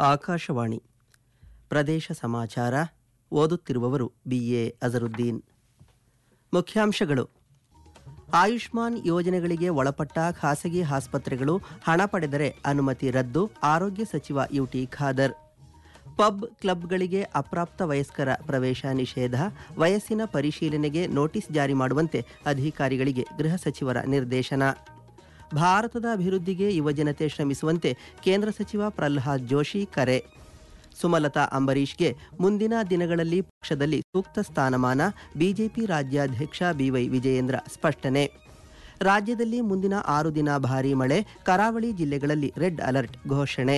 ಆಕಾಶವಾಣಿ ಪ್ರದೇಶ ಸಮಾಚಾರ ಓದುತ್ತಿರುವವರು ಬಿಎ ಅಜರುದ್ದೀನ್ ಮುಖ್ಯಾಂಶಗಳು ಆಯುಷ್ಮಾನ್ ಯೋಜನೆಗಳಿಗೆ ಒಳಪಟ್ಟ ಖಾಸಗಿ ಆಸ್ಪತ್ರೆಗಳು ಹಣ ಪಡೆದರೆ ಅನುಮತಿ ರದ್ದು ಆರೋಗ್ಯ ಸಚಿವ ಯುಟಿ ಖಾದರ್ ಪಬ್ ಕ್ಲಬ್ಗಳಿಗೆ ಅಪ್ರಾಪ್ತ ವಯಸ್ಕರ ಪ್ರವೇಶ ನಿಷೇಧ ವಯಸ್ಸಿನ ಪರಿಶೀಲನೆಗೆ ನೋಟಿಸ್ ಜಾರಿ ಮಾಡುವಂತೆ ಅಧಿಕಾರಿಗಳಿಗೆ ಗೃಹ ಸಚಿವರ ನಿರ್ದೇಶನ ಭಾರತದ ಅಭಿವೃದ್ಧಿಗೆ ಯುವಜನತೆ ಶ್ರಮಿಸುವಂತೆ ಕೇಂದ್ರ ಸಚಿವ ಪ್ರಹ್ಲಾದ್ ಜೋಶಿ ಕರೆ ಸುಮಲತಾ ಅಂಬರೀಷ್ಗೆ ಮುಂದಿನ ದಿನಗಳಲ್ಲಿ ಪಕ್ಷದಲ್ಲಿ ಸೂಕ್ತ ಸ್ಥಾನಮಾನ ಬಿಜೆಪಿ ರಾಜ್ಯಾಧ್ಯಕ್ಷ ಬಿವೈ ವಿಜಯೇಂದ್ರ ಸ್ಪಷ್ಟನೆ ರಾಜ್ಯದಲ್ಲಿ ಮುಂದಿನ ಆರು ದಿನ ಭಾರೀ ಮಳೆ ಕರಾವಳಿ ಜಿಲ್ಲೆಗಳಲ್ಲಿ ರೆಡ್ ಅಲರ್ಟ್ ಘೋಷಣೆ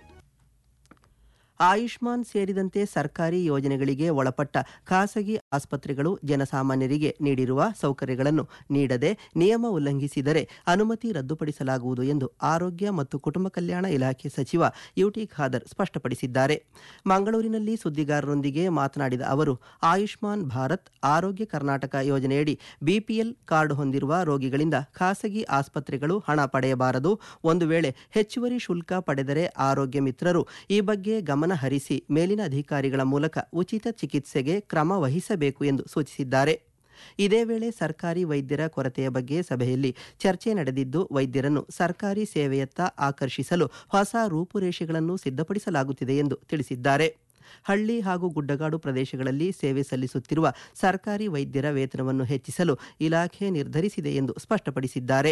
ಆಯುಷ್ಮಾನ್ ಸೇರಿದಂತೆ ಸರ್ಕಾರಿ ಯೋಜನೆಗಳಿಗೆ ಒಳಪಟ್ಟ ಖಾಸಗಿ ಆಸ್ಪತ್ರೆಗಳು ಜನಸಾಮಾನ್ಯರಿಗೆ ನೀಡಿರುವ ಸೌಕರ್ಯಗಳನ್ನು ನೀಡದೆ ನಿಯಮ ಉಲ್ಲಂಘಿಸಿದರೆ ಅನುಮತಿ ರದ್ದುಪಡಿಸಲಾಗುವುದು ಎಂದು ಆರೋಗ್ಯ ಮತ್ತು ಕುಟುಂಬ ಕಲ್ಯಾಣ ಇಲಾಖೆ ಸಚಿವ ಯುಟಿ ಖಾದರ್ ಸ್ಪಷ್ಟಪಡಿಸಿದ್ದಾರೆ ಮಂಗಳೂರಿನಲ್ಲಿ ಸುದ್ದಿಗಾರರೊಂದಿಗೆ ಮಾತನಾಡಿದ ಅವರು ಆಯುಷ್ಮಾನ್ ಭಾರತ್ ಆರೋಗ್ಯ ಕರ್ನಾಟಕ ಯೋಜನೆಯಡಿ ಬಿಪಿಎಲ್ ಕಾರ್ಡ್ ಹೊಂದಿರುವ ರೋಗಿಗಳಿಂದ ಖಾಸಗಿ ಆಸ್ಪತ್ರೆಗಳು ಹಣ ಪಡೆಯಬಾರದು ಒಂದು ವೇಳೆ ಹೆಚ್ಚುವರಿ ಶುಲ್ಕ ಪಡೆದರೆ ಆರೋಗ್ಯ ಮಿತ್ರರು ಈ ಬಗ್ಗೆ ಗಮನ ಹರಿಸಿ ಮೇಲಿನ ಅಧಿಕಾರಿಗಳ ಮೂಲಕ ಉಚಿತ ಚಿಕಿತ್ಸೆಗೆ ಕ್ರಮ ವಹಿಸಬೇಕು ಎಂದು ಸೂಚಿಸಿದ್ದಾರೆ ಇದೇ ವೇಳೆ ಸರ್ಕಾರಿ ವೈದ್ಯರ ಕೊರತೆಯ ಬಗ್ಗೆ ಸಭೆಯಲ್ಲಿ ಚರ್ಚೆ ನಡೆದಿದ್ದು ವೈದ್ಯರನ್ನು ಸರ್ಕಾರಿ ಸೇವೆಯತ್ತ ಆಕರ್ಷಿಸಲು ಹೊಸ ರೂಪುರೇಷೆಗಳನ್ನು ಸಿದ್ಧಪಡಿಸಲಾಗುತ್ತಿದೆ ಎಂದು ತಿಳಿಸಿದ್ದಾರೆ ಹಳ್ಳಿ ಹಾಗೂ ಗುಡ್ಡಗಾಡು ಪ್ರದೇಶಗಳಲ್ಲಿ ಸೇವೆ ಸಲ್ಲಿಸುತ್ತಿರುವ ಸರ್ಕಾರಿ ವೈದ್ಯರ ವೇತನವನ್ನು ಹೆಚ್ಚಿಸಲು ಇಲಾಖೆ ನಿರ್ಧರಿಸಿದೆ ಎಂದು ಸ್ಪಷ್ಟಪಡಿಸಿದ್ದಾರೆ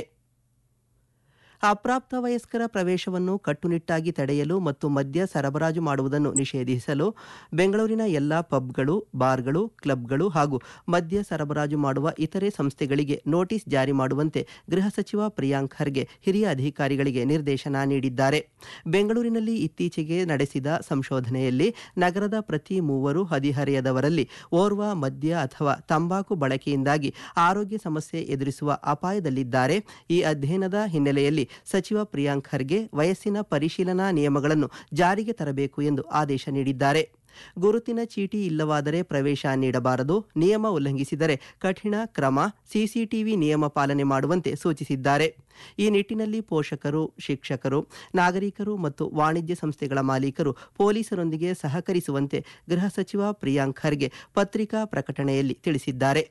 ಅಪ್ರಾಪ್ತ ವಯಸ್ಕರ ಪ್ರವೇಶವನ್ನು ಕಟ್ಟುನಿಟ್ಟಾಗಿ ತಡೆಯಲು ಮತ್ತು ಮದ್ಯ ಸರಬರಾಜು ಮಾಡುವುದನ್ನು ನಿಷೇಧಿಸಲು ಬೆಂಗಳೂರಿನ ಎಲ್ಲಾ ಪಬ್ಗಳು ಬಾರ್ಗಳು ಕ್ಲಬ್ಗಳು ಹಾಗೂ ಮದ್ಯ ಸರಬರಾಜು ಮಾಡುವ ಇತರೆ ಸಂಸ್ಥೆಗಳಿಗೆ ನೋಟಿಸ್ ಜಾರಿ ಮಾಡುವಂತೆ ಗೃಹ ಸಚಿವ ಪ್ರಿಯಾಂಕ್ ಖರ್ಗೆ ಹಿರಿಯ ಅಧಿಕಾರಿಗಳಿಗೆ ನಿರ್ದೇಶನ ನೀಡಿದ್ದಾರೆ ಬೆಂಗಳೂರಿನಲ್ಲಿ ಇತ್ತೀಚೆಗೆ ನಡೆಸಿದ ಸಂಶೋಧನೆಯಲ್ಲಿ ನಗರದ ಪ್ರತಿ ಮೂವರು ಹದಿಹರೆಯದವರಲ್ಲಿ ಓರ್ವ ಮದ್ಯ ಅಥವಾ ತಂಬಾಕು ಬಳಕೆಯಿಂದಾಗಿ ಆರೋಗ್ಯ ಸಮಸ್ಯೆ ಎದುರಿಸುವ ಅಪಾಯದಲ್ಲಿದ್ದಾರೆ ಈ ಅಧ್ಯಯನದ ಹಿನ್ನೆಲೆಯಲ್ಲಿ ಸಚಿವ ಪ್ರಿಯಾಂಕ್ ಖರ್ಗೆ ವಯಸ್ಸಿನ ಪರಿಶೀಲನಾ ನಿಯಮಗಳನ್ನು ಜಾರಿಗೆ ತರಬೇಕು ಎಂದು ಆದೇಶ ನೀಡಿದ್ದಾರೆ ಗುರುತಿನ ಚೀಟಿ ಇಲ್ಲವಾದರೆ ಪ್ರವೇಶ ನೀಡಬಾರದು ನಿಯಮ ಉಲ್ಲಂಘಿಸಿದರೆ ಕಠಿಣ ಕ್ರಮ ಸಿಸಿಟಿವಿ ನಿಯಮ ಪಾಲನೆ ಮಾಡುವಂತೆ ಸೂಚಿಸಿದ್ದಾರೆ ಈ ನಿಟ್ಟಿನಲ್ಲಿ ಪೋಷಕರು ಶಿಕ್ಷಕರು ನಾಗರಿಕರು ಮತ್ತು ವಾಣಿಜ್ಯ ಸಂಸ್ಥೆಗಳ ಮಾಲೀಕರು ಪೊಲೀಸರೊಂದಿಗೆ ಸಹಕರಿಸುವಂತೆ ಗೃಹ ಸಚಿವ ಪ್ರಿಯಾಂಕ್ ಖರ್ಗೆ ಪತ್ರಿಕಾ ಪ್ರಕಟಣೆಯಲ್ಲಿ ತಿಳಿಸಿದ್ದಾರೆ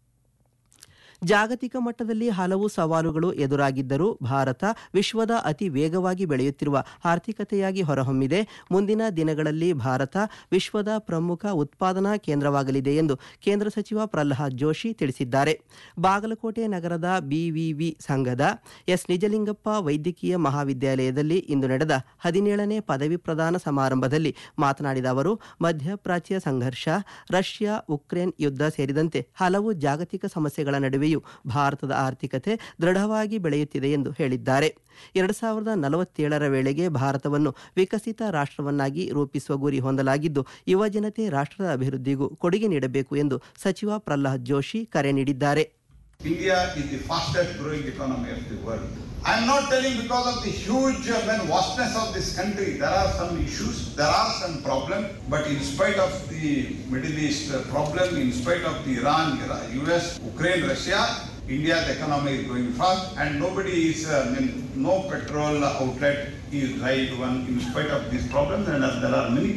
ಜಾಗತಿಕ ಮಟ್ಟದಲ್ಲಿ ಹಲವು ಸವಾಲುಗಳು ಎದುರಾಗಿದ್ದರೂ ಭಾರತ ವಿಶ್ವದ ಅತಿ ವೇಗವಾಗಿ ಬೆಳೆಯುತ್ತಿರುವ ಆರ್ಥಿಕತೆಯಾಗಿ ಹೊರಹೊಮ್ಮಿದೆ ಮುಂದಿನ ದಿನಗಳಲ್ಲಿ ಭಾರತ ವಿಶ್ವದ ಪ್ರಮುಖ ಉತ್ಪಾದನಾ ಕೇಂದ್ರವಾಗಲಿದೆ ಎಂದು ಕೇಂದ್ರ ಸಚಿವ ಪ್ರಹ್ಲಾದ್ ಜೋಶಿ ತಿಳಿಸಿದ್ದಾರೆ ಬಾಗಲಕೋಟೆ ನಗರದ ಬಿವಿವಿ ಸಂಘದ ಎಸ್ ನಿಜಲಿಂಗಪ್ಪ ವೈದ್ಯಕೀಯ ಮಹಾವಿದ್ಯಾಲಯದಲ್ಲಿ ಇಂದು ನಡೆದ ಹದಿನೇಳನೇ ಪದವಿ ಪ್ರದಾನ ಸಮಾರಂಭದಲ್ಲಿ ಮಾತನಾಡಿದ ಅವರು ಮಧ್ಯಪ್ರಾಚ್ಯ ಸಂಘರ್ಷ ರಷ್ಯಾ ಉಕ್ರೇನ್ ಯುದ್ಧ ಸೇರಿದಂತೆ ಹಲವು ಜಾಗತಿಕ ಸಮಸ್ಯೆಗಳ ನಡುವೆಯೂ ಭಾರತದ ಆರ್ಥಿಕತೆ ದೃಢವಾಗಿ ಬೆಳೆಯುತ್ತಿದೆ ಎಂದು ಹೇಳಿದ್ದಾರೆ ಎರಡು ಸಾವಿರದ ನಲವತ್ತೇಳರ ವೇಳೆಗೆ ಭಾರತವನ್ನು ವಿಕಸಿತ ರಾಷ್ಟ್ರವನ್ನಾಗಿ ರೂಪಿಸುವ ಗುರಿ ಹೊಂದಲಾಗಿದ್ದು ಯುವಜನತೆ ರಾಷ್ಟ್ರದ ಅಭಿವೃದ್ಧಿಗೂ ಕೊಡುಗೆ ನೀಡಬೇಕು ಎಂದು ಸಚಿವ ಪ್ರಹ್ಲಾದ್ ಜೋಶಿ ಕರೆ ನೀಡಿದ್ದಾರೆ India is the fastest growing economy of the world. I am not telling because of the huge uh, and vastness of this country, there are some issues, there are some problems, but in spite of the Middle East uh, problem, in spite of the Iran, Ira- US, Ukraine, Russia, India's economy is going fast and nobody is, uh, I mean, no petrol outlet is dry one in spite of these problems and uh, there are many